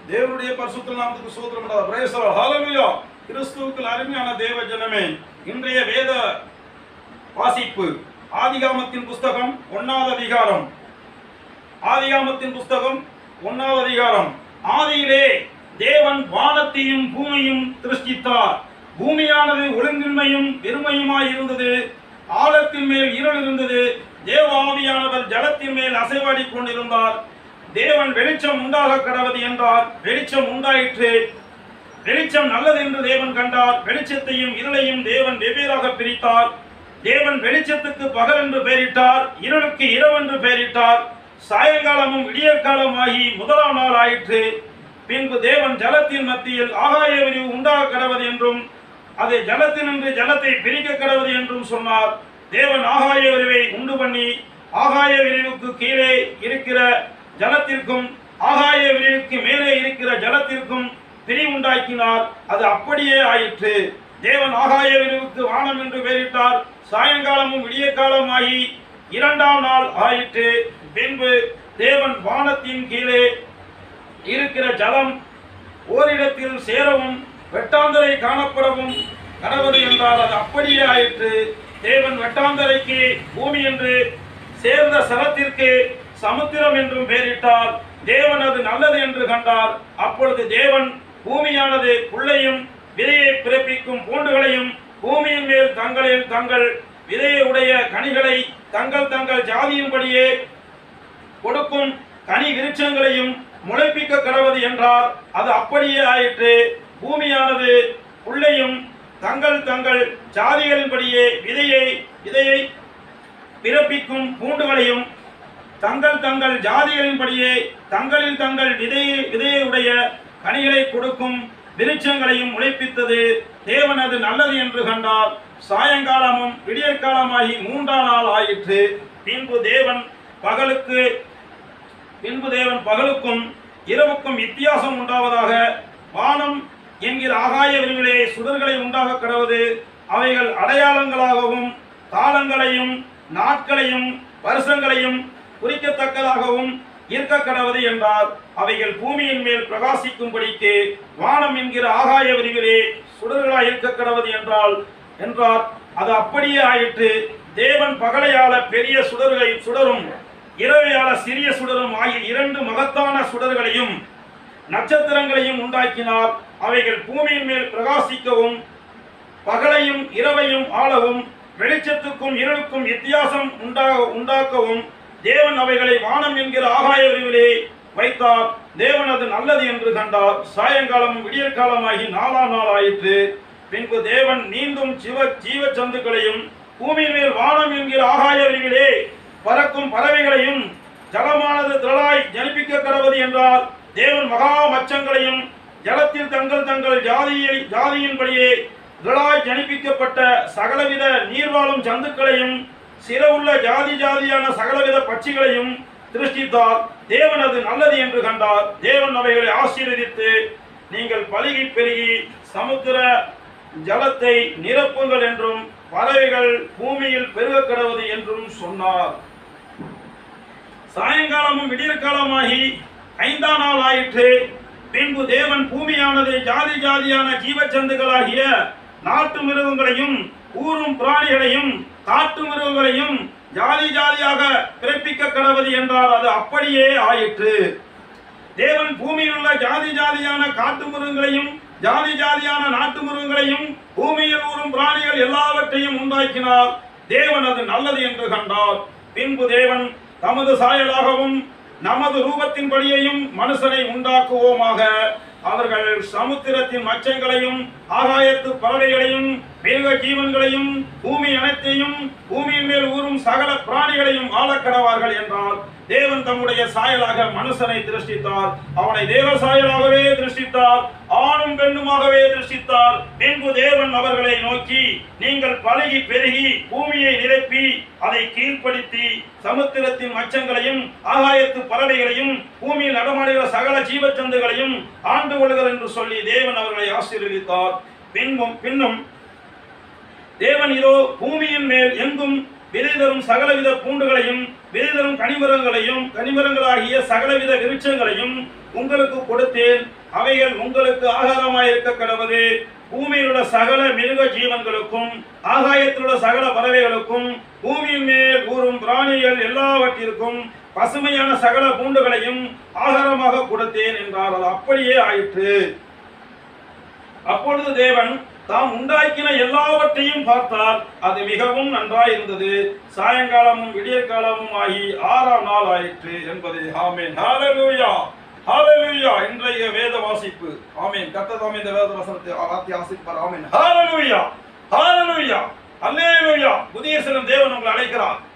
தேவனுடைய பரிசுத்த நாமத்துக்கு சூத்திரம் உண்டாவது பிரேஸ் ஹalleluya கிறிஸ்துவுக்குள் அருமையான தேவ ஜனமே இன்றைய வேத வாசிப்பு ஆதிகாமத்தின் புஸ்தகம் ஒன்னாவது அதிகாரம் ஆதிகாமத்தின் புஸ்தகம் ஒன்னாவது அதிகாரம் ஆதியிலே தேவன் வானத்தையும் பூமியும் சிருஷ்டித்தார் பூமியானது ஒழுங்கின்மையும் வெறுமையுமாய் இருந்தது ஆழத்தின் மேல் இருள் இருந்தது தேவ ஆவியானவர் ஜலத்தின் மேல் அசைவாடிக் கொண்டிருந்தார் தேவன் வெளிச்சம் உண்டாக கடவது என்றார் வெளிச்சம் உண்டாயிற்று வெளிச்சம் நல்லது என்று தேவன் கண்டார் வெளிச்சத்தையும் இருளையும் தேவன் வெவ்வேறாக பிரித்தார் தேவன் வெளிச்சத்துக்கு பகல் என்று பெயரிட்டார் இருளுக்கு இரவு என்று பெயரிட்டார் சாயங்காலமும் விடியற்காலமாகி முதலாம் நாள் ஆயிற்று பின்பு தேவன் ஜலத்தின் மத்தியில் ஆகாய விரிவு உண்டாக கடவது என்றும் அது ஜலத்தினின்று ஜலத்தை பிரிக்க கடவது என்றும் சொன்னார் தேவன் ஆகாய விரிவை உண்டு பண்ணி ஆகாய விரிவுக்கு கீழே இருக்கிற ஜலத்திற்கும் ஆகாய விரிவுக்கு மேலே இருக்கிற ஜலத்திற்கும் பிரி உண்டாக்கினார் அது அப்படியே ஆயிற்று தேவன் ஆகாய விரிவுக்கு வானம் என்று பெயரிட்டார் சாயங்காலமும் விடியற்காலமாகி இரண்டாம் நாள் ஆயிற்று பின்பு தேவன் வானத்தின் கீழே இருக்கிற ஜலம் ஓரிடத்தில் சேரவும் வெட்டாந்தரை காணப்படவும் கடவுது என்றால் அது அப்படியே ஆயிற்று தேவன் வெட்டாந்தரைக்கு பூமி என்று சேர்ந்த சலத்திற்கு சமுத்திரம் என்றும் பெயரிட்டார் தேவன் அது நல்லது என்று கண்டார் அப்பொழுது தேவன் பூமியானது புள்ளையும் விதையை பிறப்பிக்கும் பூண்டுகளையும் பூமியின் மேல் தங்களில் தங்கள் விதையை உடைய கனிகளை தங்கள் தங்கள் ஜாதியின்படியே கொடுக்கும் கனி விருட்சங்களையும் முளைப்பிக்க கடவது என்றார் அது அப்படியே ஆயிற்று பூமியானது புள்ளையும் தங்கள் தங்கள் ஜாதிகளின்படியே விதையை விதையை பிறப்பிக்கும் பூண்டுகளையும் தங்கள் தங்கள் ஜாதிகளின்படியே தங்களில் தங்கள் விதையை விதையுடைய கனிகளை கொடுக்கும் விருட்சங்களையும் முளைப்பித்தது தேவன் அது நல்லது என்று கண்டார் சாயங்காலமும் விடியற்காலமாகி மூன்றாம் நாள் ஆயிற்று பின்பு தேவன் பகலுக்கு பின்பு தேவன் பகலுக்கும் இரவுக்கும் வித்தியாசம் உண்டாவதாக வானம் என்கிற ஆகாய விரிவிலே சுடர்களை உண்டாக கடவுது அவைகள் அடையாளங்களாகவும் காலங்களையும் நாட்களையும் வருஷங்களையும் குறிக்கத்தக்கதாகவும் இருக்க கடவுது என்றார் அவைகள் பூமியின் மேல் பிரகாசிக்கும்படிக்கு வானம் என்கிற ஆகாய விரிவிலே சுடர்களாய் இருக்க கடவுது என்றால் என்றார் அது அப்படியே ஆயிற்று தேவன் பகலையாள பெரிய சுடர்களை சுடரும் இரவையாள சிறிய சுடரும் ஆகிய இரண்டு மகத்தான சுடர்களையும் நட்சத்திரங்களையும் உண்டாக்கினார் அவைகள் பூமியின் மேல் பிரகாசிக்கவும் பகலையும் இரவையும் ஆளவும் வெளிச்சத்துக்கும் இருளுக்கும் வித்தியாசம் உண்டாக உண்டாக்கவும் தேவன் அவைகளை வானம் என்கிற ஆகாய விரிவிலே வைத்தார் தேவன் அது நல்லது என்று கண்டார் சாயங்காலமும் விடியற்காலமாகி நாலாம் நாள் ஆயிற்று பின்பு தேவன் நீந்தும் ஜீவ ஜீவ சந்துக்களையும் பூமியின் மேல் வானம் என்கிற ஆகாய விரிவிலே பறக்கும் பறவைகளையும் ஜலமானது திரளாய் ஜனிப்பிக்க கடவது என்றார் தேவன் மகா மச்சங்களையும் ஜலத்தில் தங்கள் தங்கள் ஜாதியை ஜாதியின்படியே திரளாய் ஜனிப்பிக்கப்பட்ட சகலவித நீர்வாழும் ஜந்துக்களையும் சிறவுள்ள ஜாதி ஜாதியான சகலவித பட்சிகளையும் திருஷ்டித்தார் தேவன் அது நல்லது என்று கண்டார் தேவன் அவைகளை ஆசீர்வதித்து நீங்கள் பலுகி பெருகி சமுத்திர ஜலத்தை நிரப்புங்கள் என்றும் பறவைகள் பூமியில் பெருக கடவது என்றும் சொன்னார் சாயங்காலமும் விடியற்காலமாகி ஐந்தாம் நாள் ஆயிற்று பின்பு தேவன் பூமியானது ஜாதி ஜாதியான ஜீவச்சந்துகளாகிய நாட்டு மிருகங்களையும் ஊரும் பிராணிகளையும் காட்டு மிருகங்களையும் ஜாதி ஜாதியாக பிறப்பிக்க கடவது என்றார் அது அப்படியே ஆயிற்று தேவன் பூமியில் உள்ள ஜாதி ஜாதியான காட்டு மிருகங்களையும் ஜாதி ஜாதியான நாட்டு மிருகங்களையும் பூமியில் ஊறும் பிராணிகள் எல்லாவற்றையும் உண்டாக்கினார் தேவன் அது நல்லது என்று கண்டார் பின்பு தேவன் தமது சாயலாகவும் நமது ரூபத்தின்படியையும் மனுஷனை உண்டாக்குவோமாக அவர்கள் சமுத்திரத்தின் மச்சங்களையும் ஆகாயத்து பறவைகளையும் மிருக ஜீவன்களையும் பூமி அனைத்தையும் பூமியின் மேல் ஊறும் சகல பிராணிகளையும் ஆளக்கடவார்கள் என்றார் தேவன் தம்முடைய சாயலாக மனுஷனை திருஷ்டித்தார் அவனை தேவ சாயலாகவே திருஷ்டித்தார் ஆணும் பெண்ணுமாகவே திருஷ்டித்தார் பின்பு தேவன் அவர்களை நோக்கி நீங்கள் பழகி பெருகி பூமியை நிரப்பி அதை கீழ்ப்படுத்தி சமுத்திரத்தின் மச்சங்களையும் ஆகாயத்து பறவைகளையும் பூமியில் நடமாடுகிற சகல ஜீவச்சந்துகளையும் ஆண்டு கொள்ளுங்கள் என்று சொல்லி தேவன் அவர்களை ஆசீர்வதித்தார் பின்பும் பின்னும் தேவன் இதோ பூமியின் மேல் எங்கும் விதை தரும் சகலவித பூண்டுகளையும் விதைதரும் கனிமரங்களையும் கனிமரங்களாகிய சகலவித விருட்சங்களையும் உங்களுக்கு கொடுத்தேன் அவைகள் உங்களுக்கு ஆகாரமாயிருக்க கடவுது பூமியில் உள்ள சகல மிருக ஜீவன்களுக்கும் ஆகாயத்தில் உள்ள சகல பறவைகளுக்கும் பூமியின் மேல் ஊறும் பிராணிகள் எல்லாவற்றிற்கும் பசுமையான சகல பூண்டுகளையும் ஆகாரமாக கொடுத்தேன் என்றார் அது அப்படியே ஆயிற்று அப்பொழுது தேவன் தாம் உண்டாக்கின எல்லாவற்றையும் பார்த்தார் அது மிகவும் நன்றாயிருந்தது சாயங்காலமும் விடியற்காலமும் ஆகி ஆறாம் நாள் ஆயிற்று என்பது ஆமேன் ஹalleluya ஹalleluya இன்றைய வேத வாசிப்பு ஆமேன் கர்த்தர் தாமே இந்த வேத வசனத்தை ஆத்தி ஆசிப்பார் ஆமேன் ஹalleluya ஹalleluya அல்லேலூயா புதிய சிலம் தேவன் உங்களை அழைக்கிறார்